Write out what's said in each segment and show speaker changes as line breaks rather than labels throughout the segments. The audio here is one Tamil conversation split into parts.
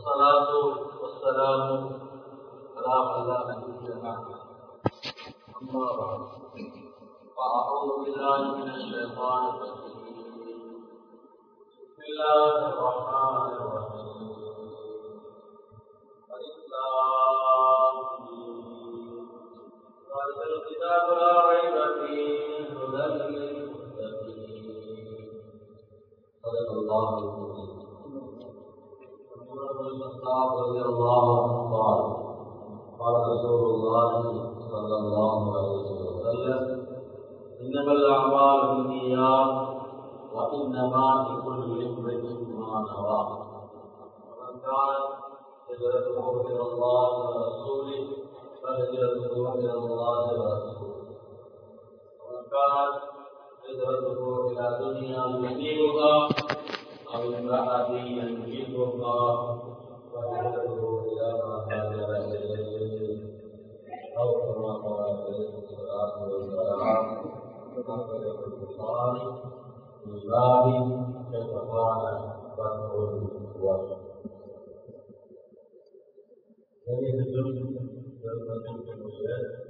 والصلاة والسلام على من لا نبي بعده أما بعد فأعوذ بالله من الشيطان الرجيم بسم الله الرحمن الرحيم الإسلام ذلك الكتاب لا ريب فيه هدى للمتقين صدق الله العظيم عمر بن الخطاب رضي الله عنه قال قال رسول الله صلى الله عليه وسلم انما الاعمال بالنيات وانما لكل امرئ ما نوى ومن كانت هجرته الى الله ورسوله فهجرته الى الله ورسوله ومن كانت هجرته الى دنيا يصيبها او امراه ينكحها فهجرته الى ما هاجر اليه او كما قال عليه الصلاه والسلام أخرجه البخاري في باب كيف كان فتح الوحي சரீரத்திலும் பெருமதிக்குரிய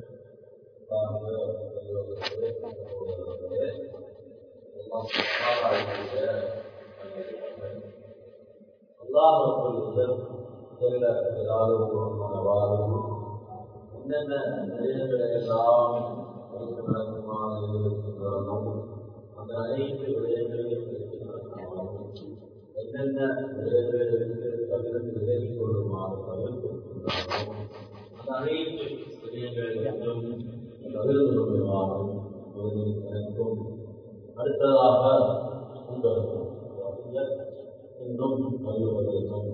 என்னென்ன விடயங்களை எல்லாம் வைத்து நடக்குமாறு இருக்கிறோமோ அந்த அனைத்து விடயங்களையும் வைத்து நடக்குமாறு என்னென்ன விடயங்களுக்கு தவிர்த்து விலகிக் கொள்ளுமாறு தவிர்த்திருக்கின்றாரோ அந்த அனைத்து விடயங்களையும் தவிர்த்து கொள்ளுமாறும் எனக்கும் அடுத்ததாக உங்களுக்கும் இன்னும் அறிவுபதேசம்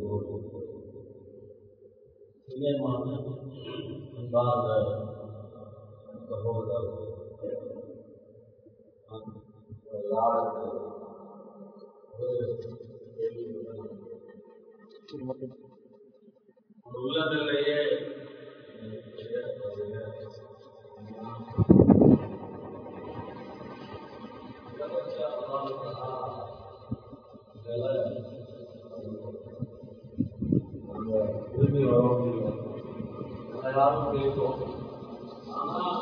இணையமான அன்பார்ந்த சகோதரர் உள்ளதிலேயே திரும்பி வர முடியும் யாரும் கேட்கும் ஆனால்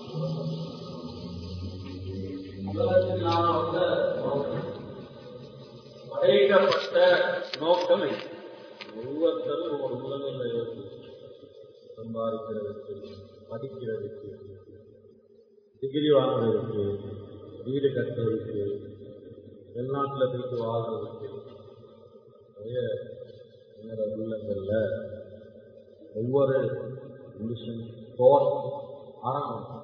உலகத்தில் நான் வந்த நோக்கம் படைக்கப்பட்ட நோக்கம் ஒவ்வொருத்தரும் ஒரு உலகில் இருக்கு சம்பாதிக்கிறதுக்கு படிக்கிறதுக்கு டிகிரி வாங்குறதுக்கு வீடு கட்டுறதுக்கு வெளிநாட்டில் போயிட்டு வாழ்றதுக்கு நிறைய நேர உள்ளங்கள்ல ஒவ்வொரு மிஷன் தோட் ஆரம்பம்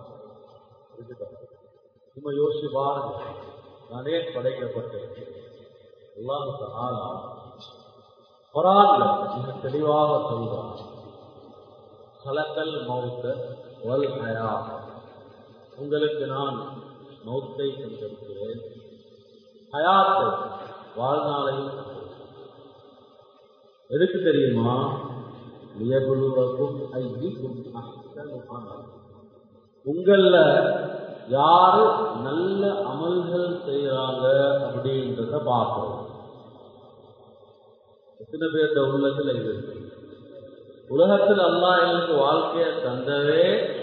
சும்மா யோசிச்சு பாருங்க நானே படைக்கப்பட்டேன் அல்லாஹ் ஆனா குரான்ல மிக தெளிவாக சொல்றான் கலக்கல் மௌத்த வல் ஹயா உங்களுக்கு நான் மௌத்தை தந்திருக்கிறேன் ஹயாத்தை வாழ்நாளையும் எதுக்கு தெரியுமா லியபுலுவக்கும் ஐயிக்கும் அஹ்சனு அமல் உங்கள யாரு நல்ல அமல்கள் செய்யறாங்க அப்படின்றத பார்க்கிறோம் எத்தனை பேர்த்த உள்ளத்துல இது உலகத்தில் அல்லா எங்களுக்கு வாழ்க்கைய தந்தவே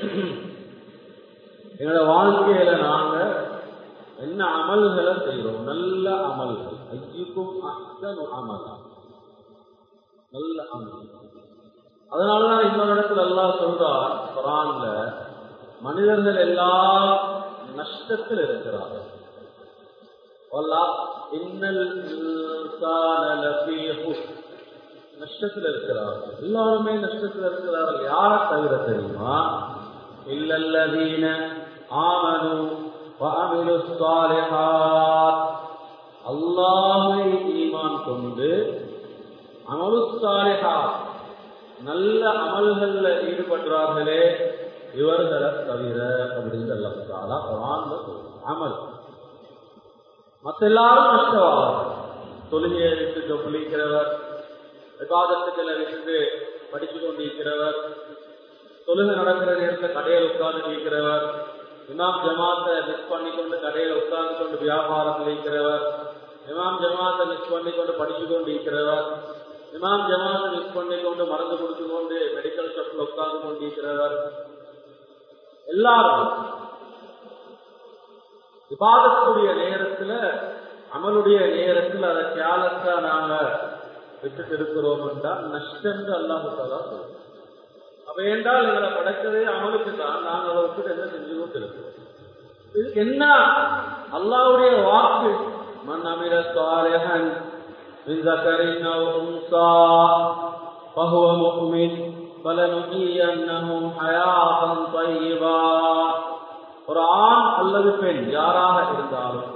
எங்களோட வாழ்க்கையில நாங்க என்ன அமல்களை செய்யறோம் நல்ல அமல்கள் ஐயுக்கும் அத்தனு அமல் நல்ல அமல் அதனாலதான் இன்னொரு இடத்துல எல்லாம் சொல்றார் குரான்ல மனிதர்கள் எல்லாம் நஷ்டத்தில் இருக்கிறார்கள் நஷ்டத்தில் இருக்கிறார்கள் எல்லாருமே நஷ்டத்தில் இருக்கிறார்கள் யார தவிர தெரியுமா இல்லல்லதீன ஆமனு وعملوا الصالحات அல்லாஹை ஈமான் கொண்டு அமலு சாலிஹாத் நல்ல அமல்கள்ல ஈடுபடுறார்களே இவர்களை தவிர அப்படின்னு அல்லாஹ் குரான்ல அமல் மற்ற எல்லாரும் நஷ்டவாகும் தொழுகையை விட்டு தொழிக்கிறவர் விவாதத்துக்களை விட்டு படித்து கொண்டிருக்கிறவர் தொழுகை நடக்கிற நேரத்தில் கடையில் உட்கார்ந்து இருக்கிறவர் இமாம் ஜமாத்தை மிஸ் பண்ணி கொண்டு கடையில் உட்கார்ந்து கொண்டு வியாபாரம் இருக்கிறவர் இமாம் ஜமாத்தை மிஸ் பண்ணி கொண்டு படித்து கொண்டு இருக்கிறவர் இமாம் ஜமாத் மிஸ் பண்ணிக்கொண்டு மருந்து கொடுத்து கொண்டு மெடிக்கல் ஷாப்ல உட்கார்ந்து கொண்டிருக்கிறவர் எல்லாரும் விவாதக்கூடிய நேரத்துல அமலுடைய நேரத்தில் அதை கேலஸா நாங்க விட்டுட்டு இருக்கிறோம் என்றால் நஷ்டம் அல்லாஹு தாலா சொல்றோம் அப்ப என்றால் எங்களை படைத்ததே அமலுக்கு தான் நாங்கள் அதை விட்டு என்ன செஞ்சு கொண்டிருக்கிறோம் இதுக்கு என்ன அல்லாவுடைய வாக்கு மன் அமிர சாலிஹன் من ذكر أو أنثى فهو مؤمن فلنحيينهم حياة طيبة ஒரு ஆண் அல்லது பெண் யாராக இருந்தாலும்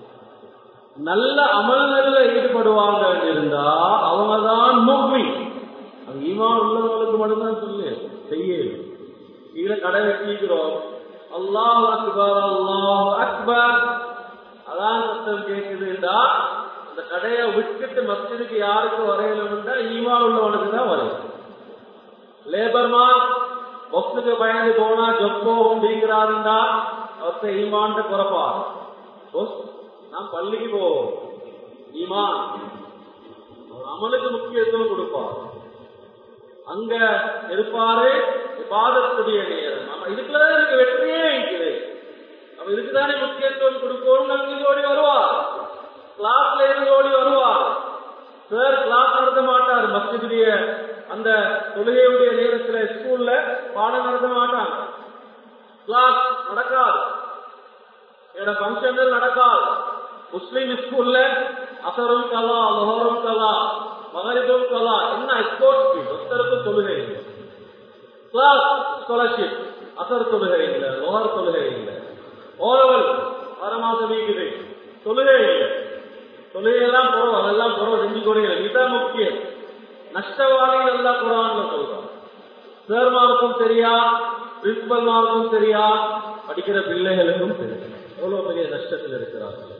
நல்ல அமல்களில் ஈடுபடுவாங்க இருந்தா அவங்க தான் முக்மி அது ஈமான் உள்ளவங்களுக்கு மட்டும்தான் சொல்லு செய்ய கீழே கடை வச்சிக்கிறோம் அல்லாஹ் அக்பர் அல்லாஹ் அக்பர் அதான் சத்தம் கேட்குதுண்டா அந்த கடையை விட்டுட்டு மஸ்ஜிதுக்கு யாருக்கு வரையணும்னா ஈமான் உள்ளவனுக்கு தான் வரையும் லேபர்மான் பஸ்ஸுக்கு பயந்து போனா ஜப்போ அப்படிங்கிறாருண்டா அவர்த்த ஈமான்ட்டு குறப்பார் பொஸ் நான் பள்ளிக்கு போவோம் ஈமான் அவர் அமலுக்கு முக்கியத்துவம் கொடுப்பார் அங்க இருப்பாரு பாதத்துடைய நேரம் நம்ம இதுக்குள்ளதான் எனக்கு வெற்றியே இருக்குது நம்ம இதுக்குதானே முக்கியத்துவம் கொடுப்போம் அங்க ஓடி வருவார் கிளாஸ்ல இருந்து ஓடி வருவார் சார் கிளாஸ் நடத்த மாட்டார் மஸ்ஜிதுடைய அந்த தொழுகையுடைய நேரத்துல ஸ்கூல்ல பாடம் நடத்த மாட்டாங்க கிளாஸ் நடக்காது என்னோட பங்கன்கள் நடக்காது முஸ்லீம் ஸ்கூல்ல அசரும் கலா லொஹரும் கலா மகரிபும் கலா என்ன ஸ்போர்ட்ஸ் ஒருத்தருக்கும் தொழுகை இல்லை கிளாஸ் ஸ்காலர்ஷிப் அசர் தொழுகை இல்லை லோஹர் தொழுகை இல்லை ஓரவல் ஆறு மாசம் வீக்குது தொழுகை இல்லை தொழுகையெல்லாம் போறோம் அதெல்லாம் போறோம் செஞ்சு கொடுங்க இதுதான் முக்கியம் நஷ்டவாதிகள் எல்லாம் குரான்ல சொல்றோம் சேர்மாருக்கும் தெரியா பிரின்சிபல் மாருக்கும் தெரியா படிக்கிற பிள்ளைகளுக்கும் தெரியும் எவ்வளவு பெரிய நஷ்டத்தில் இருக்கிறார்கள்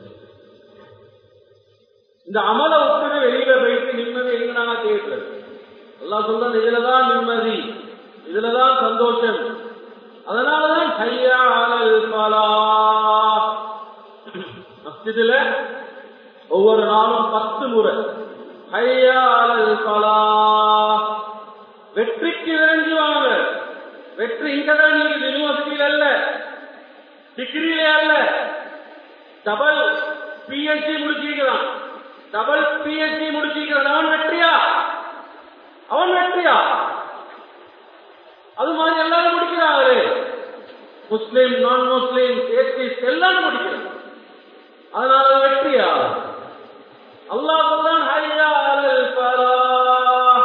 இந்த அமல விட்டு வெளியில போயிட்டு நிம்மதி எங்க நாங்க கேட்கிறது எல்லாம் சொல்றது இதுலதான் நிம்மதி இதுலதான் சந்தோஷம் அதனாலதான் கையா மஸ்ஜிதுல ஒவ்வொரு நாளும் பத்து முறை கையா வெற்றிக்கு விரைஞ்சுவாங்க வெற்றி இங்கதான் நீங்க யூனிவர்சிட்டியில அல்ல டிகிரியில அல்ல டபுள் பிஎச்டி முடிச்சிருக்கிறான் டபுள் பிஎச்டி முடிச்சிருக்கிறான் அவன் வெற்றியா அவன் வெற்றியா அது மாதிரி எல்லாரும் முடிக்கிறாங்களே முஸ்லீம் நான் முஸ்லீம் ஏத்திஸ் எல்லாரும் முடிக்கிறான் அதனால வெற்றியா அல்லாஹ் சொல்றான் ஹையா அலல் ஃபலாஹ்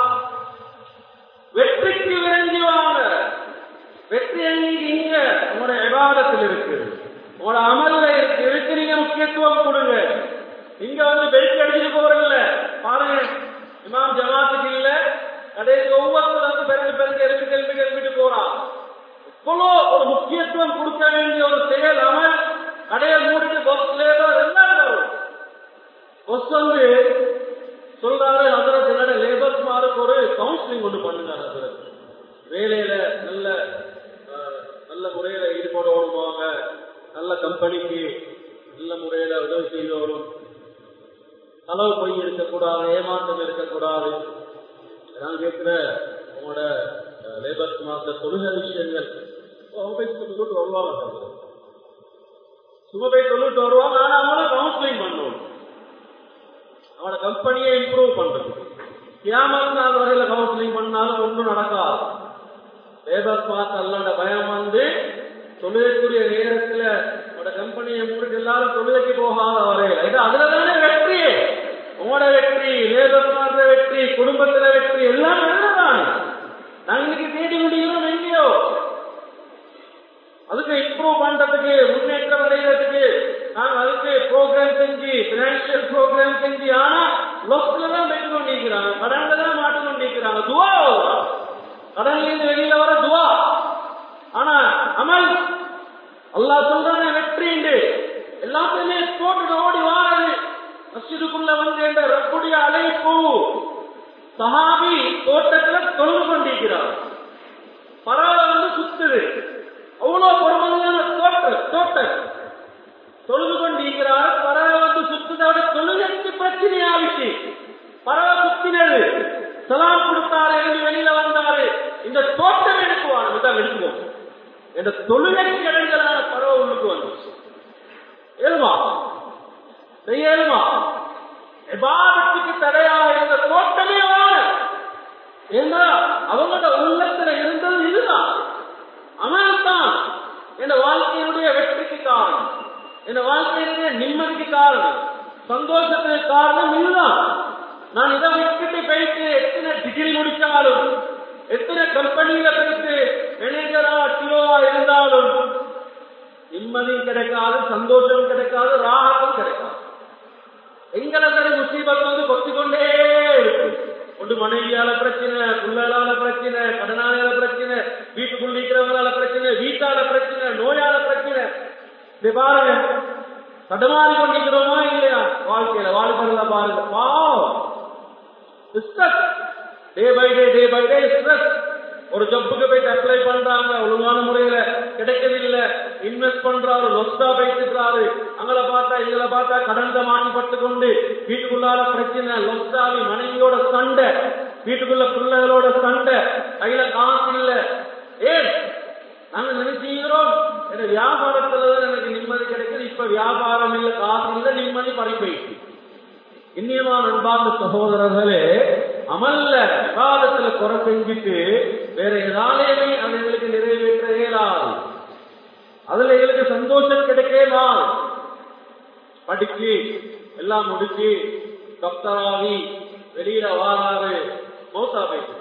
வெற்றிக்கு விரைஞ்சி வாங்க வெற்றி எங்க இங்க உங்களோட விவாதத்தில் இருக்கு உங்களோட அமல்ல இருக்கு இருக்கு நீங்க முக்கியத்துவம் கொடுங்க இங்க வந்து பெருக்கி அடிச்சுட்டு போறீங்கல்ல பாருங்க இமாம் ஜமாத்துக்கு இல்ல கடைசி ஒவ்வொருத்தர் வந்து பிறகு பிறகு எழுப்பி எழுப்பி எழுப்பிட்டு போறான் இவ்வளோ ஒரு முக்கியத்துவம் கொடுக்க வேண்டிய ஒரு செயல் அமல் கடையை மூடிட்டு பஸ் லேபர் எல்லாரும் வரும் பஸ் வந்து சொல்றாரு அதற்கு என்னோட லேபர்ஸ்மாருக்கு ஒரு கவுன்சிலிங் ஒன்று பண்ணுங்க அதற்கு வேலையில நல்ல அஹ், நல்ல முறையில ஈடுபட வருவாங்க நல்ல கம்பெனிக்கு நல்ல முறையில உதவி செய்து வரும் களவு பொய் இருக்கக்கூடாது ஏமாற்றம் இருக்கக்கூடாது நான் கேட்கிற உங்களோட லேபர்ஸ் மாத்த தொழுகை விஷயங்கள் அவங்க போய் சொல்லிட்டு வருவாங்க சார். சும்மா போய் சொல்லிட்டு வருவாங்க ஆனா அவங்கள கவுன்சிலிங் பண்ணுவோம் அவனோட கம்பெனியை இம்ப்ரூவ் பண்றது கியாமத் நாள் வரையில கவுன்சிலிங் பண்ணாலும் ஒன்றும் நடக்காது லேபர் பார்த்து அல்லாட பயம் வந்து தொழுகைக்குரிய நேரத்துல உங்களோட கம்பெனியை மூடிட்டு எல்லாரும் தொழுகைக்கு போகாத வரையில இது அதுல தானே வெற்றி உங்களோட வெற்றி லேபர் மாற்ற வெற்றி குடும்பத்துல வெற்றி எல்லாம் நல்லதான் நாங்க இன்னைக்கு தேடி முடியணும் எங்கேயோ அதுக்கு இம்ப்ரூவ் பண்றதுக்கு முன்னேற்றம் அடைகிறதுக்கு நாங்க அதுக்கு ப்ரோக்ராம் செஞ்சு பினான்சியல் ப்ரோக்ராம் செஞ்சு ஆனா லொஸ்ல தான் போய் கொண்டிருக்கிறாங்க கடன்ல தான் மாட்டு கொண்டிருக்கிறாங்க துவா கடன்ல இருந்து வெளியில வர துவா ஆனா அமல் அல்லாஹ் சொல்றானே வெற்றிண்டு எல்லாத்தையுமே போட்டு ஓடி வாரது மஸ்ஜிதுக்குள்ள வந்து என்ற ரப்புடைய அழைப்பு சஹாபி தோட்டத்துல தொழுது கொண்டிருக்கிறார் பரவாயில்ல வந்து சுத்துது அவ்வளவு பொறுமையான தோட்டம் தோட்டம் தொழுது கொண்டிருக்கிறார் பறவை வந்து சுத்துதோட தொழுகைக்கு பிரச்சனை ஆகிச்சு பறவை சுத்தினது சலாம் கொடுத்தாரு எழுதி வெளியில வந்தாரு இந்த தோட்டம் எனக்கு வாழும் இதான் எடுத்துவோம் இந்த தொழுகைக்கு இடைஞ்சலான பறவை உள்ளுக்கு வந்துச்சு ஏழுமா செய்ய ஏழுமா விவாதத்துக்கு தடையாக இருந்த தோட்டமே வாழும் ஏன்னா அவங்களோட உள்ளத்துல இருந்தது இதுதான் அமல்தான் என் வாழ்க்கையினுடைய வெற்றிக்கு காரணம் என் வாழ்க்கையினுடைய நிம்மதிக்கு காரணம் சந்தோஷத்துக்கு காரணம் இதுதான் நான் இதை விட்டுட்டு போயிட்டு எத்தனை டிகிரி முடிச்சாலும் எத்தனை கம்பெனியில போயிட்டு மேனேஜரா கிலோவா இருந்தாலும் நிம்மதியும் கிடைக்காது சந்தோஷம் கிடைக்காது ராகத்தும் கிடைக்காது எங்களை சரி முசீபத் வந்து கொத்திக்கொண்டே இருக்கு ஒன்று மனைவியால பிரச்சனை புள்ளலால பிரச்சனை கடனால பிரச்சனை வீட்டுக்குள்ள இருக்கிறவங்களால பிரச்சனை வீட்டால பிரச்சனை நோயால பிரச்சனை இதை பாருங்க தடுமாறி கொண்டிருக்கிறோமா இல்லையா வாழ்க்கையில வாழ்க்கையில பாருங்க பாவம் day by day day by day stress ஒரு ஜப்புக்கு போயிட்டு அப்ளை பண்றாங்க ஒழுங்கான முறையில கிடைக்கவில்லை இன்வெஸ்ட் பண்றாரு லொஸ்டா போயிட்டு அங்களை பார்த்தா இதுல பார்த்தா கடந்த மாட்டிப்பட்டு கொண்டு வீட்டுக்குள்ளால பிரச்சனை லொஸ்டாவி மனைவியோட சண்டை வீட்டுக்குள்ள பிள்ளைகளோட சண்டை கையில காசு இல்ல ஏன் நாங்க நினைச்சுக்கிறோம் எனக்கு வியாபாரத்துலதான் எனக்கு நிம்மதி கிடைக்குது இப்ப வியாபாரம் இல்ல காசு இல்ல நிம்மதி பறி போயிடுச்சு இன்னியமான அன்பார்ந்த சகோதரர்களே அமல்ல விவாதத்துல குறை செஞ்சுட்டு வேற எதாலேயுமே அது எங்களுக்கு நிறைவேற்ற இயலாது அதுல எங்களுக்கு சந்தோஷம் கிடைக்கலா படிச்சு எல்லாம் முடிச்சு டாக்டர் ஆகி வெளியில வாராரு மௌத்தா போயிட்டு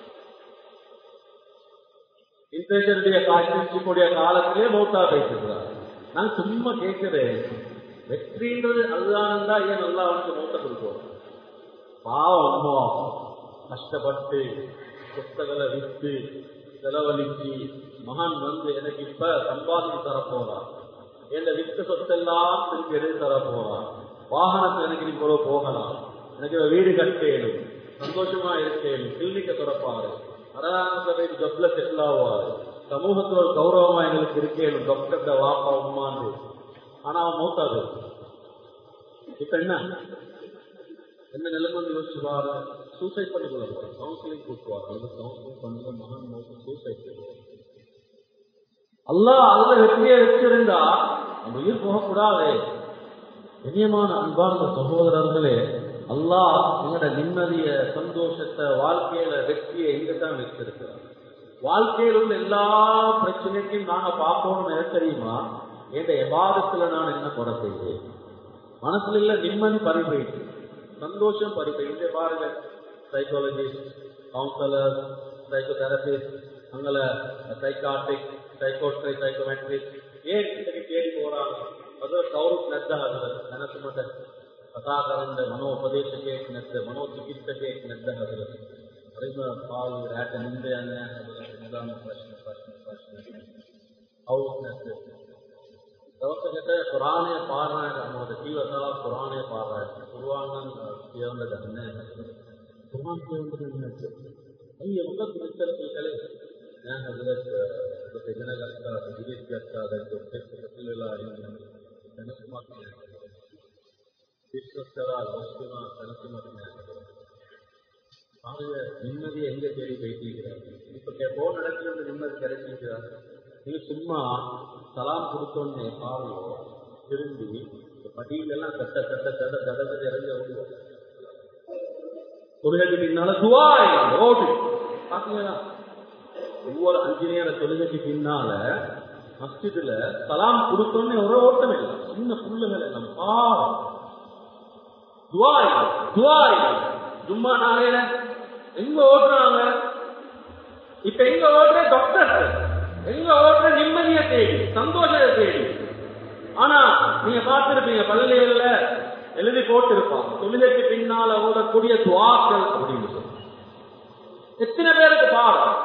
இன்ஃபேஷனுடைய காய்ச்சக்கூடிய காலத்திலே மௌத்தா போயிட்டு நான் சும்மா கேட்கிறேன் வெற்றின்றது அதுதான் தான் ஏன் நல்லா அவனுக்கு மூத்த கொடுக்கும் பாவம் அம்மா கஷ்டப்பட்டு புத்தகளை வித்து செலவழிச்சு மகன் வந்து எனக்கு இப்ப சம்பாதிச்சு தர போறான் என் வித்த சொத்தெல்லாம் திருப்பி எடுத்து தர போறான் வாகனத்தை எனக்கு நீ போல போகலாம் எனக்கு வீடு கட்டேனும் சந்தோஷமா இருக்கேனும் கிளினிக்க திறப்பாரு அரசாங்கத்தை ஜப்ல செட்டில் ஆவாரு சமூகத்தோட கௌரவமா எங்களுக்கு இருக்கேனும் டாக்டர் வாப்பா உமான்னு ஆனா அவன் மூத்தாது இப்ப என்ன என்ன நிலைமை யோசிச்சு பாரு சூசைட் பண்ணி கொள்ள போறோம் கவுன்சிலிங் கூட்டுவார் அந்த கவுன்சிலிங் பண்ணுற மகன் மோசம் சூசைட் அல்லா அதுல வெற்றியை வச்சிருந்தா நம்ம உயிர் போகக்கூடாது கண்ணியமான அன்பார்ந்த சகோதரர்களே அல்லாஹ் எங்களோட நிம்மதிய சந்தோஷத்தை வாழ்க்கையில வெற்றியை எங்க தான் வச்சிருக்கிறார் வாழ்க்கையில் உள்ள எல்லா பிரச்சனைக்கும் நாங்க பார்க்கணும்னு எது தெரியுமா என்ற எபாதத்துல நான் என்ன குறை செய்வேன் மனசுல இல்ல நிம்மதி பறி போயிட்டு சந்தோஷம் பறி போயிட்டு பாருங்க சைக்காலஜிஸ்ட் கவுன்சிலர் சைக்கோதெரபிஸ்ட் அங்கல சைக்காட்ரிக் சைக்கோட்ரிக் சைக்கோமெட்ரிக் ஏன் இன்னைக்கு தேடி போறாங்க ಅದು ಕೌರುಕ್ ನದ್ದ ಹದರ ನನಸು ಮತ ಕಥಾಕರಂದ ಮನೋಪದೇಶಕ್ಕೆ ನದ್ದ ಮನೋಚಿಕಿತ್ಸಕ್ಕೆ ನದ್ದ ಹದರ ಅರಿಮ ಪಾಲು ರಾಟ ನಿಂದೆ ಅನ್ಯ ಹದರ ನಿಧಾನ ಪ್ರಶ್ನೆ ಪ್ರಶ್ನೆ ಪ್ರಶ್ನೆ ಅವು ನದ್ದ දවසකට කුරාණය පාරායන කරනකොට කීවතාව කුරාණය පාරායන කුර්ආන් කියවන්න දන්නේ නැහැ. කුර්ආන් කියවන්න දන්නේ නැහැ. අයිය මොකක්ද මෙච්චර කලේ? දැන් හදලත් ඔබ ඉගෙන ගත්තා, ඉදිරියට ගත්තා, දැන් ඔබට පිළිල වෙලා ඉන්නේ. දැනසුමක් නැහැ. විශ්වාස කරා ලොස්තුමා දැනසුමක් නැහැ. பாருங்க நிம்மதியை எங்க தேடி போயிட்டீங்கிறார் இப்ப போன் நடக்கிறது நிம்மதி கிடைச்சிருக்கிறார் நீங்க சும்மா சலாம் கொடுத்தோன்னே பாருங்க திரும்பி படியிலெல்லாம் கட்ட கட்ட கட்ட கடந்த இறங்க ஓடுவோம் தொழுகைக்கு பின்னால துவாய் ஓடு பாத்தீங்களா ஒவ்வொரு அஞ்சு நேர தொழுகைக்கு பின்னால மஸ்ஜிதுல சலாம் கொடுத்தோன்னே ஒரு ஓட்டம் இல்லை சின்ன புல்லுகள் எல்லாம் பாவம் துவாய் துவாய் ஜும்மா நாளையில எங்க ஓடுறாங்க இப்ப எங்க ஓடுற டாக்டர் எங்க ஓடுற நிம்மதியை தேடி சந்தோஷத்தை தேடி ஆனா நீங்க பார்த்திருப்பீங்க பள்ளிகள்ல எழுதி போட்டிருப்பாங்க தொழிலுக்கு பின்னால ஓடக்கூடிய துவாக்கள் அப்படின்னு சொல்லி எத்தனை பேருக்கு பாடம்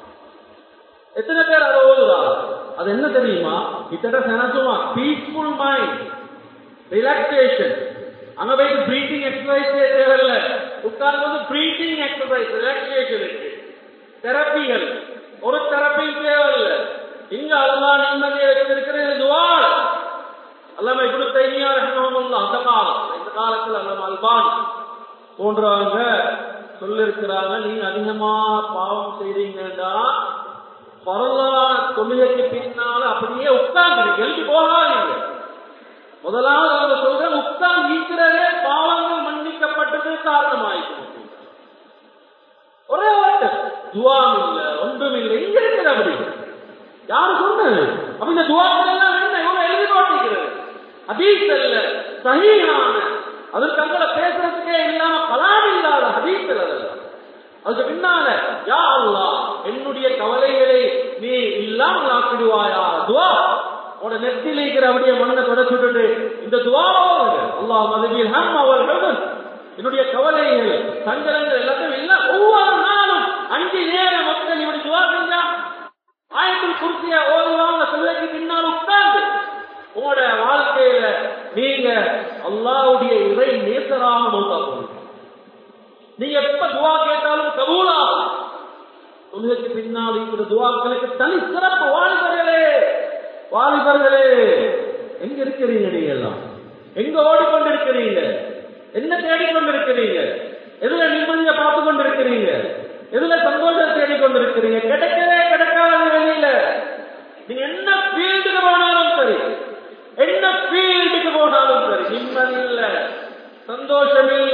எத்தனை பேர் அதை ஓதுறாங்க அது என்ன தெரியுமா கிட்டத்தட்ட செனசுமா பீஸ்ஃபுல் மைண்ட் ரிலாக்ஸேஷன் அங்க போய் பிரீத்திங் எக்ஸசைஸ் தேவையில்ல உட்கார்ந்து வந்து பிரீத்திங் எக்ஸசைஸ் ரிலாக்ஸேஷன் இருக்கு தெரப்பிகள் ஒரு தெரப்பியும் தேவையில்லை இங்க அல்லா நிம்மதியை வச்சிருக்கிறது துவால் அல்லாம இப்படி தைனியா ரஹ்மஹுல்லா அந்த காலம் இந்த காலத்துல அல்லாம அல்பான் போன்றவங்க சொல்லிருக்கிறாங்க நீங்க அதிகமா பாவம் செய்றீங்கன்னா பரவான தொழுகைக்கு பின்னால அப்படியே உட்கார்ந்து எழுதி போகாதீங்க முதலாவது அவங்க சொல்ற உட்கார்ந்து இருக்கிறதே பாவங்கள் மன்னிக்கப்பட்டது காரணமாயிருக்கு ஒரே வார்த்தை துவாம் இல்ல ஒன்றும் இல்லை எங்க இருக்குது அப்படி யாரு சொன்னது அப்ப இந்த துவாக்கள் எல்லாம் என்ன இவங்க எழுதி மாட்டேங்கிறது ஹதீஸ் அல்ல சஹீஹான அதற்கு தங்களை பேசுறதுக்கே இல்லாம கலாம் இல்லாத ஹதீஸ்கள் அதெல்லாம் அதுக்கு பின்னால யா அல்லாஹ் என்னுடைய கவலைகளை நீ இல்லாமல் ஆக்கிடுவாயா துவா உட நெத்தியில் இருக்கிற அப்படியே மண்ணை தொடச்சு விட்டுட்டு இந்த துவாவோடு அல்லாஹ் மதுபில் ஹம் அவர்கள் என்னுடைய கவலைகள் சங்கடங்கள் எல்லாத்தையும் இல்ல ஒவ்வொரு நாளும் அஞ்சு நேரம் மக்கள் இப்படி துவா செஞ்சா ஆயத்தில் குர்த்திய ஓதுவாங்க சொல்லைக்கு பின்னால் உட்கார்ந்து உங்களோட வாழ்க்கையில நீங்க அல்லாவுடைய இறை நேசராக மௌத்தா போவீங்க நீங்க எப்ப துவா கேட்டாலும் கபூலாகும் தொழுகைக்கு பின்னால் இருக்கிற துவாக்களுக்கு தனி சிறப்பு வாலிபர்களே வாலிபர்களே எங்க இருக்கிறீங்க நீங்க எல்லாம் எங்க ஓடிக்கொண்டிருக்கிறீங்க என்ன தேடிக்கொண்டிருக்கிறீங்க எதுல நிம்மதியை பார்த்து கொண்டிருக்கிறீங்க எதுல சந்தோஷம் தேடிக்கொண்டிருக்கிறீங்க கிடைக்கவே கிடைக்காத வெளியில நீங்க என்ன ஃபீல்டுக்கு போனாலும் சரி என்ன ஃபீல்டுக்கு போனாலும் சரி நிம்மதி இல்ல சந்தோஷம் இல்ல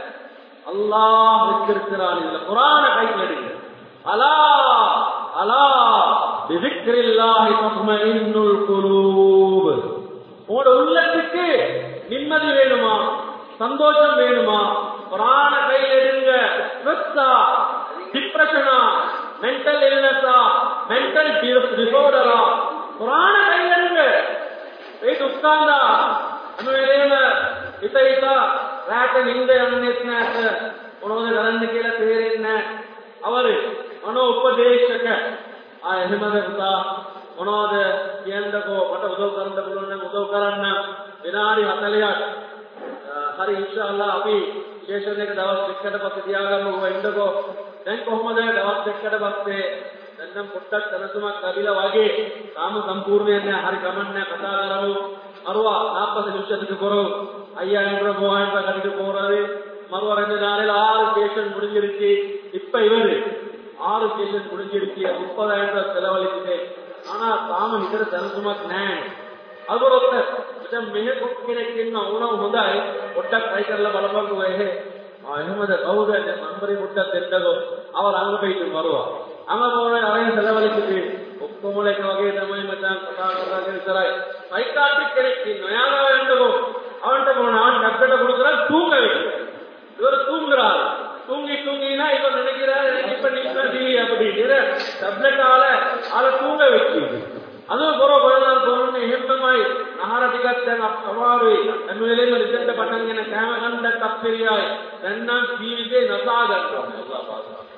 அல்லாஹ் வச்சிருக்கிறான் இல்ல குரான கையில் எடுங்க அலா அலா பிதிக்ரில்லாஹி தத்மஇன்னுல் குலூப் உங்களோட உள்ளத்துக்கு நிம்மதி வேணுமா சந்தோஷம் வேணுமா குரான கையில் எடுங்க ஸ்ட்ரெஸ்ஸா டிப்ரெஷனா மென்டல் இல்னஸா மென்டல் டிசோர்டரா குரான கையில் எடுங்க போயிட்டு உட்கார்ந்தா நம்ம வேலையில ಇತ ಇತ ರಾಟ ನಿಂದೆ ಅನ್ನೆತ್ನಾಟ මොනවද කරන්න කියලා තේරෙන්නේ අවரு මනෝ උපදේශක ආ එහෙමද පුතා මොනවද කියන්නකෝ මට උදව් කරන්න පුළුවන් නම් උදව් කරන්න විනාඩි 40ක් හරි ඉන්ෂාල්ලා අපි ශේෂන් එක දවස් දෙකකට පස්සේ තියාගමු ඔය ඉන්නකෝ දැන් කොහොමද දවස් දෙකකට පස්සේ දැන් නම් පොට්ටක් තනතුමක් ලැබිලා වගේ තාම සම්පූර්ණ නැහැ හරි ගමන්නේ කතා කරමු அருவா நாற்பது நிமிஷத்துக்கு பிறகு ஐயாயிரம் ரூபாய் மூவாயிரம் ரூபாய் கட்டிட்டு போறது மறுவ ரெண்டு நாளையில ஆறு ஸ்டேஷன் முடிஞ்சிருச்சு இப்ப இவரு ஆறு ஸ்டேஷன் முடிஞ்சிருச்சு முப்பதாயிரம் ரூபாய் செலவழிச்சுட்டு ஆனா தாம இதர தனசுமක් නැහැ අගොරොත් දැන් මෙහෙ කෙනෙක් ඉන්න ඕනම හොඳයි පොඩ්ඩක් try කරලා බලපන්කෝ එහෙ ආ එහෙමද කවුද නම්බරේ පොඩ්ඩක් දෙන්නකෝ அவர் அங்க போயிட்டு வருவா அங்க போன அவன் செலவழிச்சுட்டு ඔක්කොම එක වගේ තමයි මචං කතා කරලා ඉතරයි சைக்காட்ரிக் කෙනෙක් ඉන්නවා යාළුවා வேண்டுமோ அவன்கிட்ட போனா டப்லெட்டை கொடுக்குறான் தூங்க வைக்கும் இவர் தூங்குறாரு தூங்கி தூங்கினா இவர் நினைக்கிறார் எனக்கு இப்ப நிம்மதி அப்படிங்கிற டப்லெட்டால ஆளை தூங்க வைக்குது அதுவும் போற கொஞ்ச நாள் போறோம்னு ஹெப்பமாய் ආහාර ටිකක් දැන් අමාරුයි හැම වෙලේම රිසල්ට් පටන් ගෙන කෑම ගන්නත් අප්පිරියයි දැන් නම් ජීවිතේ නසා ගන්නවා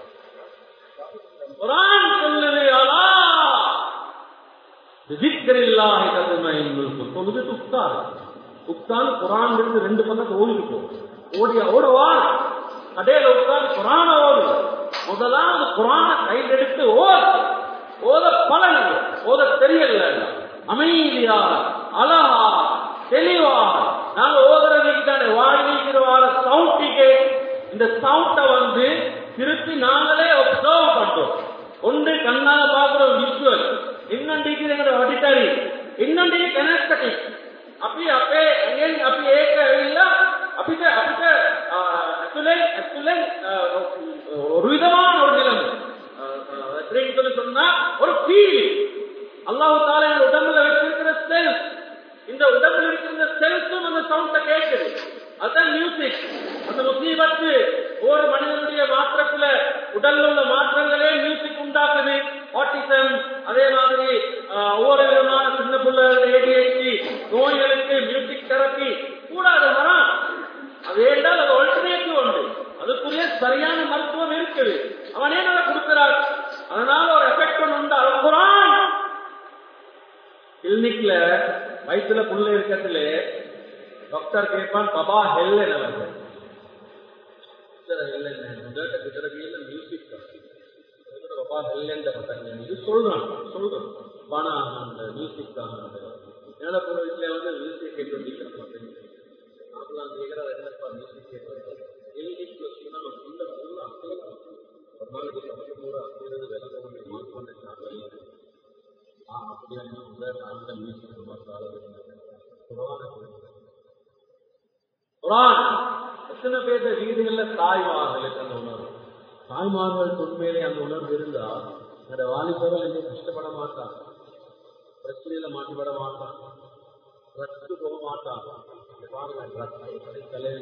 குரான் சொல்லுது அலா திக்ரில்லாஹி தத்மைனுல் குல்ப் தொழுதுட்டு உட்காரு உட்கார்ந்து குரான் இருந்து ரெண்டு பக்கத்து ஓடிட்டு போ ஓடிய ஓடவா கடையில உட்கார்ந்து குரான ஓடு முதலாவது குரான கையில் எடுத்து ஓது ஓத பழகுங்க ஓத தெரியல அமைதியாக அழகா தெளிவாக நாங்க ஓதுறதுக்கு தானே வாழ்விக்கிற வார சவுண்டிக்கு இந்த சவுண்டை வந்து திருப்பி நாங்களே ஒப்சர்வ் பண்றோம் ஒன்று கண்ணால பாக்குறோம் விஷுவல் இன்னொன்றைக்கு எங்களோட ஆடிட்டரி இன்னொன்றைக்கு கனெக்டடி අපි අපේ ඇඟෙන් අපි ඒක ඇවිල්ලා අපිට අපිට ඇතුලෙන් ඇතුලෙන් ஒரு விதமான ஒரு நிலைமை எப்படின்னு சொல்லி சொன்னா ஒரு ஃபீலிங் அல்லாஹு தாலா இந்த உடம்புல வச்சிருக்கிற செல்ஸ் இந்த உடம்புல இருக்கிற செல்ஸும் அந்த சவுண்ட கேட்குது அதுதான் மியூசிக் அந்த முசீபத்து ஒவ்வொரு மனிதனுடைய மாற்றத்துல உடல்ல உள்ள மாற்றங்களே மியூசிக் உண்டாக்குது ஆட்டிசம் அதே மாதிரி ஒவ்வொரு விதமான சின்ன பிள்ளைகள் ஏடிஎஸ்டி நோய்களுக்கு மியூசிக் தெரப்பி கூடாது வரான் அது என்றால் அது ஆல்டர்னேட்டிவ் உண்டு அதுக்குரிய சரியான மருத்துவம் இருக்குது அவனே நல்லா கொடுக்கிறார் அதனால ஒரு எஃபெக்ட் ஒன்று உண்டு அல்குரான் கிளினிக்ல வயிற்றுல புள்ள இருக்கிறதுல டாக்டர் கேட்பான் பாபா ஹெல் என்ன மியூசிக் பாபா ஹெல் இது சொல்றான் சொல்றான் பானா அந்த மியூசிக் தான் என்னோட போற வீட்டுல வந்து மியூசிக் கேட்டு வந்திருக்க மாட்டேன் நாங்களாம் கேட்கறது என்னப்பா மியூசிக் கேட்டு எழுதி பிளஸ் சொன்னா நாளைக்கு பத்து நூறு அப்படிங்கிறது விலை கொண்டு யூஸ் பண்ணிட்டாங்க ஆ அப்படியா உங்க நாங்கள் யூஸ் குரான் எத்தனை பேர் வீடுகள்ல தாய்மார்களுக்கு அந்த உணர்வு தாய்மார்களுக்கு உண்மையிலே அந்த உணர்வு இருந்தா அந்த வாலிபர்கள் இன்னும் கஷ்டப்பட மாட்டாங்க பிரச்சனையில மாட்டிப்பட மாட்டாங்க ரத்து போக மாட்டாங்க பாருங்க ரத்து தனித்தலை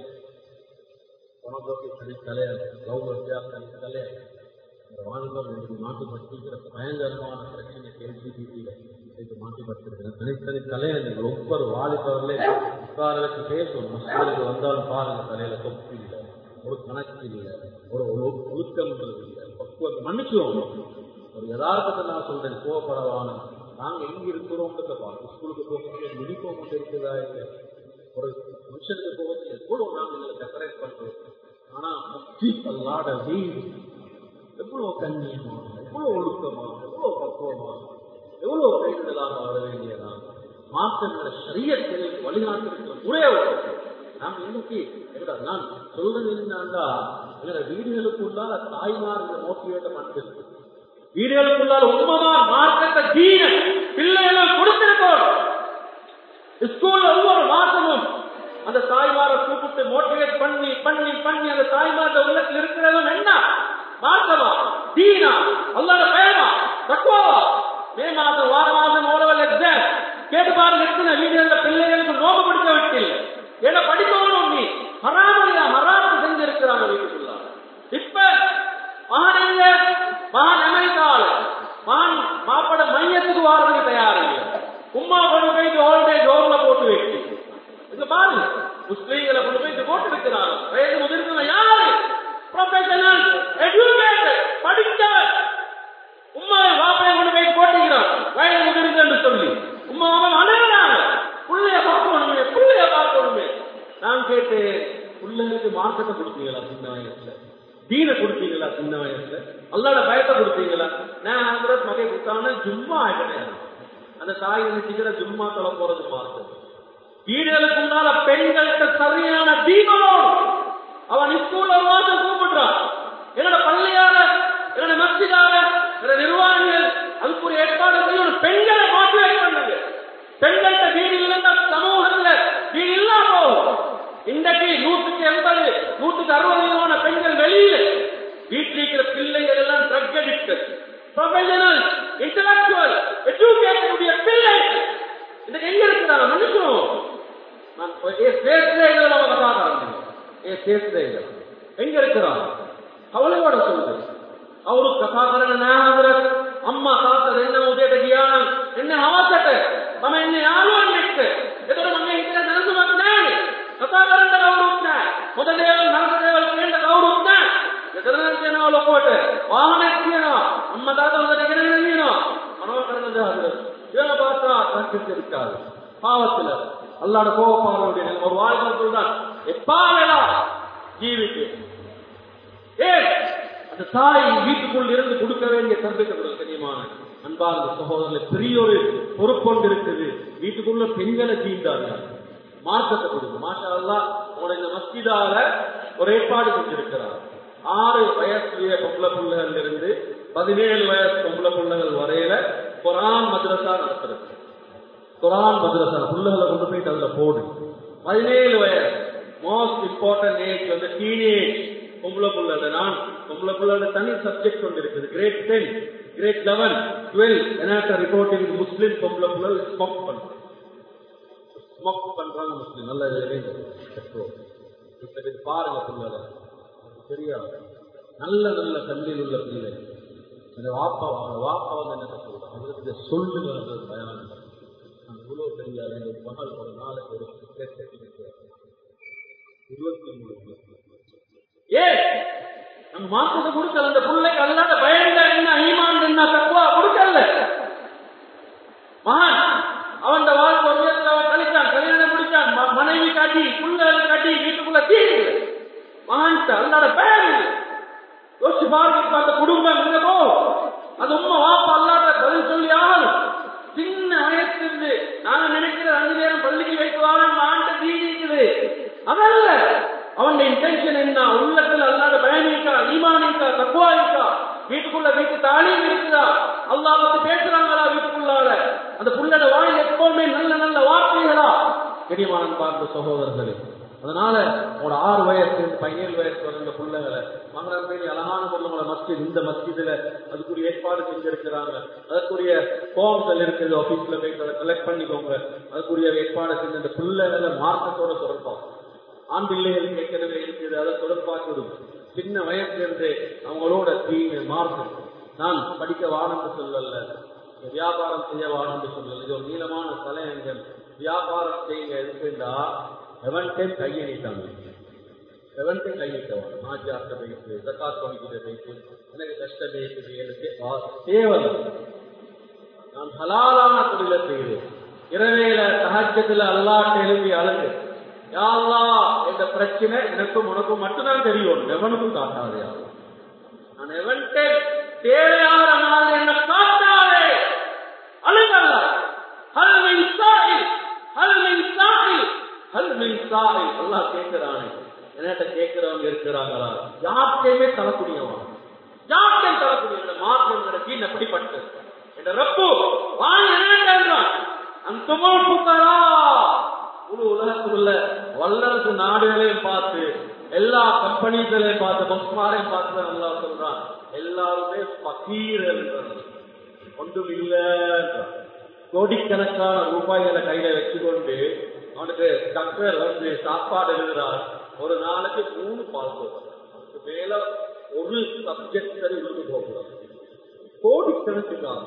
உணவுக்கு தனித்தலை கௌரவத்தியா தனித்தலை இந்த வாலிபர் இன்னைக்கு மாட்டுப்பட்டிருக்கிற பயங்கரமான பிரச்சனை எல்ஜிபிடியில இன்னைக்கு மாட்டுப்பட்டிருக்கிற தனித்தனி தலையை நீங்கள் ஒவ்வொரு வாலிபர்களே உட்கார வச்சு பேசும் முஸ்லிம்களுக்கு வந்தாலும் பாருங்க தலையில தொப்பி இல்லை ஒரு கணக்கு இல்லை ஒரு ஒரு ஒழுக்கம்ன்றது இல்லை பக்குவம் மன்னிச்சுவோம் ஒரு யதார்த்தத்தை நான் சொல்றேன் கோவப்படவான நாங்க எங்க இருக்கிறோம்ன்றத பார்த்து ஸ்கூலுக்கு போக யூனிஃபார்ம் கொண்டு இருக்குதா இல்லை ஒரு ஃபங்க்ஷனுக்கு போக எவ்வளவு நாங்க எங்களை செப்பரேட் பண்றோம் ஆனா அல்லாட வீடு எவ்வளவு கண்ணியமா எவ்வளவு ஒழுக்கமா எவ்வளவு பக்குவமா எவ்வளவு கைதலாக வர வேண்டியதா மாற்றங்களை சரியத்தில் வழிநாட்டிருக்கிற முறைய நாம் இன்னைக்கு எங்கடா நான் சொல்றது என்னன்னா எங்களோட வீடுகளுக்குள்ளால தாய்மார் இந்த மோட்டிவேட்டை பண்ணிருக்கு வீடுகளுக்குள்ளால உண்மைமா மார்க்கத்தை தீன பிள்ளைகளும் கொடுத்திருக்கோம் ஸ்கூல்ல ஒவ்வொரு மாசமும் அந்த தாய்மாரை கூப்பிட்டு மோட்டிவேட் பண்ணி பண்ணி பண்ணி அந்த தாய்மார உள்ளத்தில் இருக்கிறவன் என்ன மார்க்கமா தீனா அல்லாத பயமா தக்குவாவா மே மாதம் வார மாதம் ஓரவல் எக்ஸாம் கேட்டு பாருங்க எத்தனை வீடுகள்ல பிள்ளைகளுக்கு நோம்பு பிடிக்க விட்டில்லை ஏன்னா படிக்கணும் நீ ஹராமலியா ஹராமம் செஞ்சிருக்கிறாங்க வீட்டுக்குள்ள இப்ப மகன் எங்க மகன் அமெரிக்காவில் மகன் மாப்பட மையத்துக்கு வாரதுக்கு தயார் இல்லை உமா கொண்டு போய் ஹோல்டே ஜோர்ல போட்டு வைக்கு இது பாருங்க முஸ்லீம்களை கொண்டு போய் போட்டு வைக்கிறாங்க வயது முதிர்ந்த யாரு ப்ரொஃபஷனல் எஜுகேட்டட் படித்தவர் உம்மாவை வாப்பையை கொண்டு போய் போட்டுக்கிறான் வயது முதிர்ந்து என்று சொல்லி உம்மாவை அணுகிறாங்க புள்ளைய பார்க்கணுமே புள்ளைய பார்க்கணுமே நான் கேட்டேன் பிள்ளைங்களுக்கு மார்க்கத்தை கொடுத்தீங்களா சின்ன வயசுல தீன கொடுத்தீங்களா சின்ன வயசுல அல்லாட பயத்தை கொடுத்தீங்களா நான் ஹசரத் மகை கொடுத்தான்னு ஜும்மா கிடையாது அந்த தாய் நினைச்சுக்கிற ஜும்மா தொலை போறது மார்க்கம் வீடுகளுக்குள்ளால பெண்களுக்கு சரியான தீபம் அவன் ஸ்கூல்ல மாதம் கூப்பிடுறான் என்னோட பள்ளியால என்னோட மசிதால என்னோட நிர்வாகிகள் அதுக்கு ஒரு ஏற்பாடு செய்யணும் பெண்களை மோட்டிவேட் பண்ணுங்க பெண்கள்கிட்ட வீடு இல்லைன்னா சமூகத்துல வீடு இல்லாம போகும் இன்றைக்கு நூற்றுக்கு எண்பது நூற்றுக்கு அறுபது விதமான பெண்கள் வெளியில வீட்டில் இருக்கிற பிள்ளைகள் எல்லாம் ட்ரக் அடிக்டட் ப்ரொஃபஷனல் இன்டலக்சுவல் எஜுகேஷனுடைய பிள்ளை இதுக்கு எங்க இருக்கிறாங்க மன்னிக்கணும் நான் ஏ சேஸ்திரேகள் அவங்க பார்க்கறாங்க ஏ சேஸ்திரேகள் எங்க இருக்கிறாங்க கவலையோட சொல்லுது ಅವರು ಕಥಾಕರಣ ಅಮ್ಮ ತಾತ ಎನ್ನ ಉದೇಟ ಜ್ಞಾನ ಎನ್ನ ಅವಸಟ ತಮ್ಮ ಎನ್ನ ಯಾರು ಅನ್ನಿಟ್ಟು ಎದುರು ಮನೆ ಹಿಂದೆ ನನಸು ಮಾಡ್ತಾನೆ ಕಥಾಕರಣ ಗೌರವ ಮೊದಲೇವಲ್ ನರಸದೇವಲ್ ಕೇಂದ್ರ ಗೌರವ ಎದುರಂತೇನೋ ಲೋಕೋಟೆ ವಾಹನಕ್ಕೇನೋ ಅಮ್ಮ ತಾತ ಮೊದಲ ಗಿಡಗಳೇನೋ மனோகரணத இவனை பார்த்தா கற்பித்திருக்காது பாவத்துல அல்லாட கோபப்பாருடைய ஒரு வாழ்க்கை சொல்றான் எப்பா வேளா ஜீவிக்கு ஏன் அந்த தாய் வீட்டுக்குள் இருந்து கொடுக்க வேண்டிய தம்பிக்கு தெரியுமான அன்பார்ந்த சகோதரர்ல பெரிய ஒரு பொறுப்பொண்டு இருக்குது வீட்டுக்குள்ள பெண்களை தீண்டாங்க மார்க்கத்தை கொடுங்க மாஷா அல்லா உங்களோட இந்த மஸ்ஜிதால ஒரு ஏற்பாடு செஞ்சிருக்கிறார் ஆறு வயசுடைய பொம்பளை பிள்ளைகள் இருந்து பதினேழு வயசு பொம்பளை பிள்ளைகள் வரையில குரான் மദ്രസா நடத்துறது குரான் மദ്രസா பிள்ளைகளை கொண்டு போயிட்டு அதுல போடு பதினேழு வயசு மோஸ்ட் இம்பார்ட்டன்ட் ஏஜ் வந்து டீனேஜ் பொம்பளை பிள்ளை நான் பொம்பளை பிள்ளை தனி சப்ஜெக்ட் ஒன்று இருக்குது grade ten grade eleven twelve என்னாட்ட ரிப்போர்ட்டிங் முஸ்லிம் பொம்பளை பிள்ளை ஸ்மோக் பண்றாங்க ஸ்மோக் பண்றாங்க முஸ்லிம் நல்ல பெட்ரோல் இப்ப பாருங்க பிள்ளை தெரியாது நல்ல நல்ல தண்ணியில் உள்ள பிள்ளை அந்த வாப்பா அவங்க வாப்பா வந்து என்ன சொல்றாங்க அவங்களுக்கு சொல்லுங்க பயானம் நான் இவ்வளவு தெரியாது எங்க மகள் ஒரு நாளைக்கு ஒரு இருபத்தி மூணு ஏ நம்ம மாற்றத்தை கொடுக்கல அந்த பிள்ளைக்கு அல்லாத பயந்த என்ன ஈமான் என்ன தக்குவா கொடுக்கல மகன் அவன் வாழ்க்கை ஒரு விதத்தில் அவன் கழிச்சான் கல்யாணம் முடிச்சான் மனைவி காட்டி புள்ளைகள் காட்டி வீட்டுக்குள்ள தீர்வு மகன்கிட்ட அல்லாத பயன் யோசிச்சு பாருங்க இப்ப அந்த குடும்பம் எங்க போ அது உண்மை வாப்பா அல்லாத பதில் சொல்லி ஆகணும் சின்ன வயசுல நாங்க நினைக்கிற அஞ்சு நேரம் பள்ளிக்கு வைத்து வாரம் ஆண்டு தீனிக்குது அதல்ல அவன் இன்டென்ஷன் என்ன உள்ளத்துல அல்லாத பயணிக்கா ஈமானிக்கா தக்குவாயிக்கா வீட்டுக்குள்ள வீட்டு தாலியும் இருக்குதா அல்லாஹ் பத்தி பேசுறாங்களா வீட்டுக்குள்ளால அந்த புள்ளட வாயில் எப்பவுமே நல்ல நல்ல வார்த்தைகளா கெடிமானன் பார்த்த சகோதரர்களே அதனால ஒரு ஆறு வயசு பதினேழு வயசு வந்த பிள்ளைகளை மகரம் பேணி அழகான பொருளங்களை மஸ்ஜித் இந்த மஸ்ஜிதுல அதுக்குரிய ஏற்பாடு செஞ்சிருக்கிறாங்க அதுக்குரிய ஃபார்ம்கள் இருக்குது ஆபீஸ்ல போய் அதை கலெக்ட் பண்ணிக்கோங்க அதுக்குரிய ஏற்பாடு செஞ்ச அந்த பிள்ளைகளை மார்க்கத்தோட தொடர்பாங்க ஆண் பிள்ளைகள் ஏற்கனவே இருக்குது அதை தொடர்பாக்கிடும் சின்ன வயசுல இருந்தே அவங்களோட தீமை மார்க்கம் நான் படிக்க வானம்னு சொல்லல வியாபாரம் செய்ய வானம்னு சொல்லல இது ஒரு நீளமான தலையங்கள் வியாபாரம் செய்யுங்க இருக்குண்டா எவன்கிட்ட கையை நீட்டாங்க எவன்கிட்ட கை நீட்டவன் மாஜாத்த வைத்து ஜக்காத் பண்ணிக்கிட்ட வைத்து எனக்கு கஷ்டம் இருக்குது எனக்கு தேவலை நான் ஹலாலான தொழிலை செய்கிறேன் இரவேல சகஜத்துல அல்லாட்ட எழுப்பி அழுது யாழ்லா என்ற பிரச்சனை எனக்கும் உனக்கும் மட்டும்தான் தெரியும் எவனுக்கும் காட்டாதே யாழ்லா. நான் எவன்கிட்ட தேவையான நாள் என்ன காட்டாதே அழுகல்ல ஹல்மின் சாஹி ஹல்மின் சாஹி ஹல்மின் சாஹி அல்லாஹ் கேட்கிறானே என்கிட்ட கேட்கிறவங்க இருக்கிறாங்களா யார்கிட்டயுமே தரக்கூடியவன் யார்கிட்டையும் தரக்கூடிய மார்க்கம் கீழ் எப்படிப்பட்டது என்ற ரப்பு வாங்கி என்னன்றான் அந்த புத்தரா முழு உலகத்துக்குள்ள வல்லரசு நாடுகளையும் பார்த்து எல்லா கம்பெனிகளையும் பார்த்து பஸ்மாரையும் பார்த்து நல்லா சொல்றான் எல்லாருமே பக்கீரல் ஒன்றும் இல்ல கோடிக்கணக்கான ரூபாய்களை கையில வச்சுக்கொண்டு அவனுக்கு டாக்டர் வந்து சாப்பாடு எழுதுறார் ஒரு நாளைக்கு மூணு பால் போடுறான் அதுக்கு மேல ஒரு சப்ஜெக்ட் சரி விழுந்து போகக்கூடாது கோடிக்கணக்குக்காக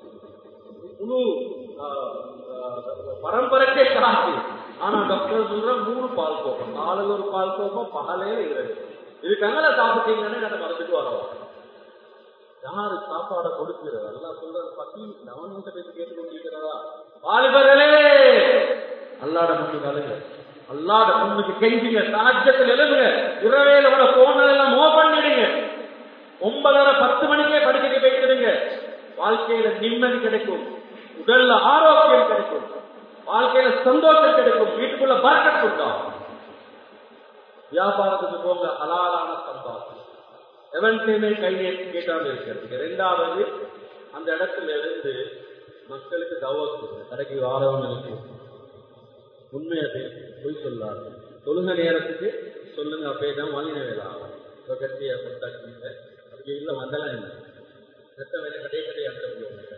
முழு ஆஹ், ஆஹ், பரம்பரைக்கே காசு ஆனா டாக்டர் சொல்ற மூணு பால் கோப்பம் காலையில் ஒரு பால் கோப்பம் பகலே இருக்குது இது கங்கல சாப்பிட்டீங்கன்னு அதை மறந்துட்டு வரலாம் யாரு சாப்பாடை கொடுக்கிறது எல்லாம் சொல்றது பத்தி கவர்மெண்ட் பேசி கேட்டு கொண்டிருக்கிறதா வாலிபர்களே அல்லாட முன்னு கலுங்க அல்லாட முன்னுக்கு கெஞ்சுங்க சாஜத்தில் எழுதுங்க இரவேல உள்ள போன்கள் எல்லாம் மோ பண்ணிடுங்க ஒன்பதரை பத்து மணிக்கே படிச்சுட்டு போய்க்கிடுங்க வாழ்க்கையில நிம்மதி கிடைக்கும் உடல்ல ஆரோக்கியம் கிடைக்கும் வாழ்க்கையில சந்தோஷம் கிடைக்கும் வீட்டுக்குள்ள பறக்கத் உண்டாகும் வியாபாரத்துக்கு போங்க ஹலாலான சம்பாதம் எவன்டையுமே கையை கேட்டாம இருக்கிறதுக்கு இரண்டாவது அந்த இடத்துல இருந்து மக்களுக்கு தவத்து கடைக்கு வாரவங்களுக்கு உண்மையை பேசு பொய் சொல்லாது தொழுக நேரத்துக்கு சொல்லுங்க அப்பே தான் வாங்கின வேலை ஆகும் இப்போ கட்டிய கொண்டாச்சு அதுக்கு இல்லை வந்தலாம் என்ன செத்த வேலை கடைய கடைய ಅಂತ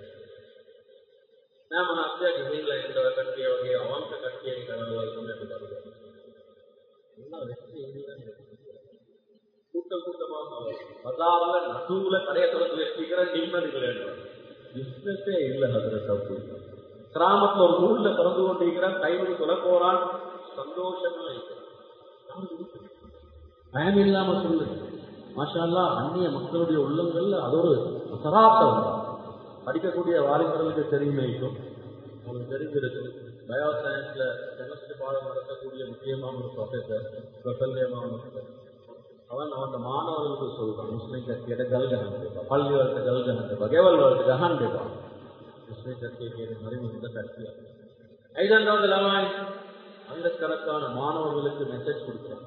நாம அப்படியே வீட்டில் இந்த கட்டிய வகை அவங்க கட்டிய கடவுள் எல்லாம் வெற்றி எண்ணிதான் கூட்டம் கூட்டமாக பஜார்ல நடுவுல கடையை திறந்து வச்சுக்கிற நிம்மதி வேண்டும் பிசினஸே இல்லை அதுல தப்பு கிராமத்துல ஒரு ஊர்ல பிறந்து கொண்டிருக்கிறான் கைவிடு சொல்ல போறான் சந்தோஷமா இருக்கிறான் பயம் இல்லாம சொல்லு மாஷால்லா அந்நிய மக்களுடைய உள்ளங்கள்ல அது ஒரு சராத்தம் படிக்கக்கூடிய வாலிபர்களுக்கு தெரியுமே இருக்கும் உங்களுக்கு தெரிஞ்சிருக்கு பயோ சயின்ஸ்ல கெமிஸ்ட்ரி பாடம் நடத்தக்கூடிய முக்கியமான ஒரு ப்ரொஃபசர் பிரபல்யமான ಅವನ್ ಅವನ ಮಾನವರಿಗೂ ಸ್ವಲ್ಪ ಮುಸ್ಲಿಂ ಕಟ್ಟಿಗೆ ಗಲ್ಗಹನ್ ಬೇಕು ಪಳ್ಳಿ ವರ್ಗ ಗಲ್ಗಹನ್ ಬೇಕು ಕೇವಲ ವರ್ಗ ಗಹನ್ ಬೇಕು ಮುಸ್ಲಿಂ ಕಟ್ಟಿಗೆ மறைமுக கட்சி ஐந்தாண்டாவது லவாய் ஆயிரக்கணக்கான மாணவர்களுக்கு மெசேஜ் கொடுக்கிறாங்க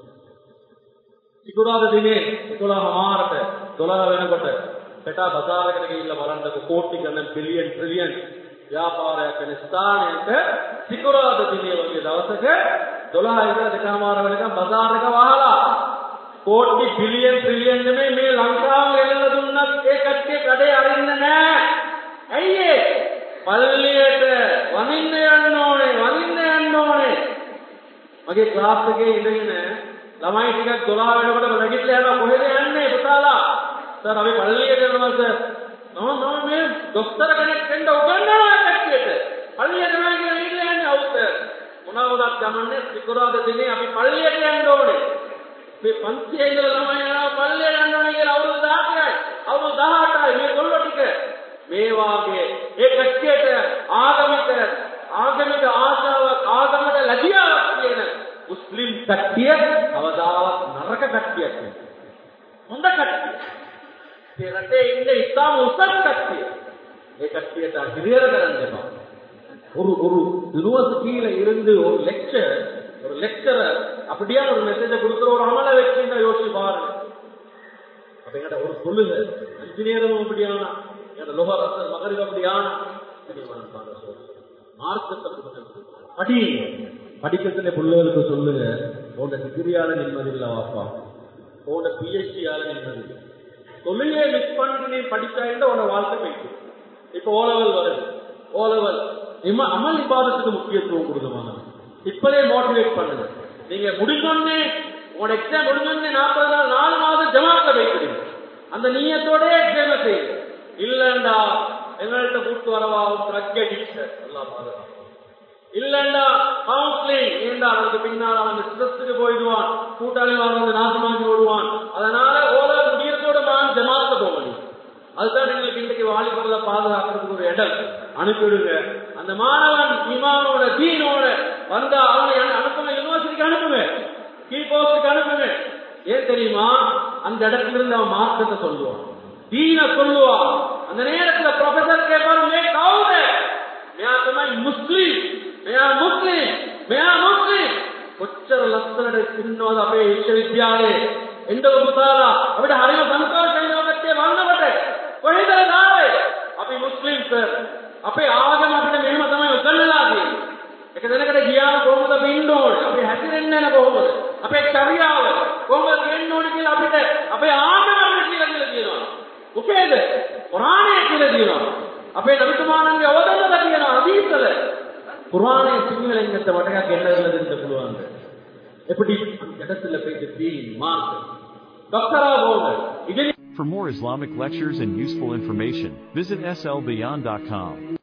ಸಿಗುರಾದ ದಿನೇ ಸಿಗುಲ ಹಮಾರಟ ದೊಲರ ವೆನಕೊಟ್ಟ ಪೆಟ ಬಜಾರಗಳಿಗೆ ಇಲ್ಲ ಬರಂದಕ್ಕೆ ಕೋಟಿ ಗಣ ಬಿಲಿಯನ್ ಟ್ರಿಲಿಯನ್ ವ್ಯಾಪಾರ ಯಾಕನೆ ಸ್ಥಾನೆ ಅಂತ ಸಿಗುರಾದ ದಿನೇ ಒಂದು ದವಸಕ್ಕೆ ದೊಲಹ ಇದ್ರೆ ಅದಕ್ಕೆ ಹಮಾರಗಳಿಗೆ ಬಜಾರಗ ವಹಲ ಕೋಟಿ ಬಿಲಿಯನ್ ಟ್ರಿಲಿಯನ್ ಮೇ ಮೇ ಲಂಕಾವ್ ಎಲ್ಲದುನ್ನ ಏಕಕ್ಕೆ ಕಡೆ ಅರಿන්න නෑ ඇයි ඒ පල්ලියට වනින්න යන්න ඕනේ වනින්න යන්න ඕනේ මගේ ක්ලාස් එකේ ඉඳගෙන ළමයි ටිකක් 12 වෙනකොට නැගිටලා යනවා කොහෙද යන්නේ පුතාලා සර් අපි පල්ලියට යනවා සර් මම මම මේ දොස්තර කෙනෙක් වෙන්න උගන්වනවා කට්ටියට පල්ලියට යනවා කියලා ඉඳලා යන්නේ අවුත් මොනවදක් ගමන්නේ සිකුරාද දිනේ අපි පල්ලියට යන්න ඕනේ මේ පන්තියේ ඉඳලා ළමයි යනවා පල්ලියට යන්න ඕනේ කියලා අවුරුදු 10යි අවුරුදු 18යි මේ ගොල්ලෝ ටික මේ වාගේ ඒ කට්ටියට ආගමික ආගමික ආශාවක් ආගමට ලැබියාවක් කියන මුස්ලිම් කට්ටිය අවදාවත් නරක කට්ටියක් නෙවෙයි. හොඳ කට්ටිය. ඒ රටේ ඉන්න ඉස්ලාම උසස් කට්ටිය. ඒ කට්ටියට හිරියර කරන්න එපා. ஒரு ஒரு யூனிவர்சிட்டியில இருந்து ஒரு லெக்சர் ஒரு லெக்சரர் அப்படியே ஒரு மெசேஜை கொடுக்குற ஒரு அமல வச்சுன்னா யோசிச்சு பாருங்க அப்படிங்கிற ஒரு தொழுகை அஞ்சு அஞ்சு நேரமும் அப்படியானா லோக ரசல் மகரில் அப்படியானா மார்க்கத்தை படிங்க படிக்கிறதுல பிள்ளைகளுக்கு சொல்லுங்க உன்னோட டிகிரியால நிம்மதி இல்ல வாப்பா உன்னோட பிஹெச்டியால நிம்மதி இல்லை தொழிலே மிஸ் பண்ணிட்டு நீ படிச்சா உன்னோட வாழ்க்கை போயிட்டு இப்ப ஓலவல் வருது ஓலவல் இம்ம அமல் இபாதத்துக்கு முக்கியத்துவம் கொடுக்கணும் இப்பவே மோட்டிவேட் பண்ணுங்க நீங்க முடிஞ்சோடனே உங்களோட எக்ஸாம் முடிஞ்சோடனே நாற்பது நாள் நாலு மாதம் ஜமாத்துல வைக்கிறீங்க அந்த நீயத்தோட எக்ஸாம் செய்யுங்க இல்லண்டா எங்கள்கிட்ட கூட்டு வரவா ட்ரக் அடிக்ஷன் எல்லாம் பாதுகாப்பு இல்லண்டா கவுன்சிலிங் ஏண்டா அதுக்கு பின்னால் அவன் ஸ்ட்ரெஸ்ஸுக்கு போயிடுவான் கூட்டாளி வந்து நாசமாக்கி விடுவான் அதனால ஓல முடியறதோட நான் ஜமாத்த போக முடியும் அதுதான் எங்களுக்கு இன்றைக்கு வாலிபர்ல பாதுகாக்கிறதுக்கு ஒரு இடம் அனுப்பிவிடுங்க அந்த மாணவன் இமானோட தீனோட வந்தா அவனை அனுப்புங்க யூனிவர்சிட்டிக்கு அனுப்புங்க கீ போஸ்டுக்கு அனுப்புங்க ஏன் தெரியுமா அந்த இடத்துல இருந்து அவன் மார்க்கத்தை சொல்லுவான் தீன சொல்லுவான் அந்த நேரத்துல ப்ரொஃபசர் கேட்பாரு மே கவுன मैं तुम्हें मुस्लिम मैं मुस्लिम मैं मुस्लिम කොච්චර ලස්සනට ඉන්නවද අපේ විශ්වවිද්‍යාලයේ එන්න පුතාලා අපිට හරිම සන්තෝෂයි ඔබට වන්නකොට කොහෙද දාවේ අපි මුස්ලිම් සර් අපේ ආගම අපිට මෙහෙම තමයි උගන්වලා තියෙන්නේ එක දිනකට ගියාම කොහොමද අපි ඉන්න ඕනේ අපි හැසිරෙන්න යන කොහොමද අපේ චර්යාව කොහොමද තියෙන්න ඕනේ කියලා අපිට අපේ ආගම අපිට කියලා කියලා තියෙනවා මොකේද කුරානයේ කියලා තියෙනවා අපේ නබිතුමාණන්ගේ අවදානලා තියෙනවා හදීස්වල குர்ஆனை சிங்களங்கத்தை வடக்காக்கு என்ன இருந்ததுன்னு சொல்லுவாங்க எப்படி அந்த இடத்துல போயிட்டு தீன் மார்க் டாக்டரா போங்க இது
For more Islamic lectures and useful information, visit slbeyond.com.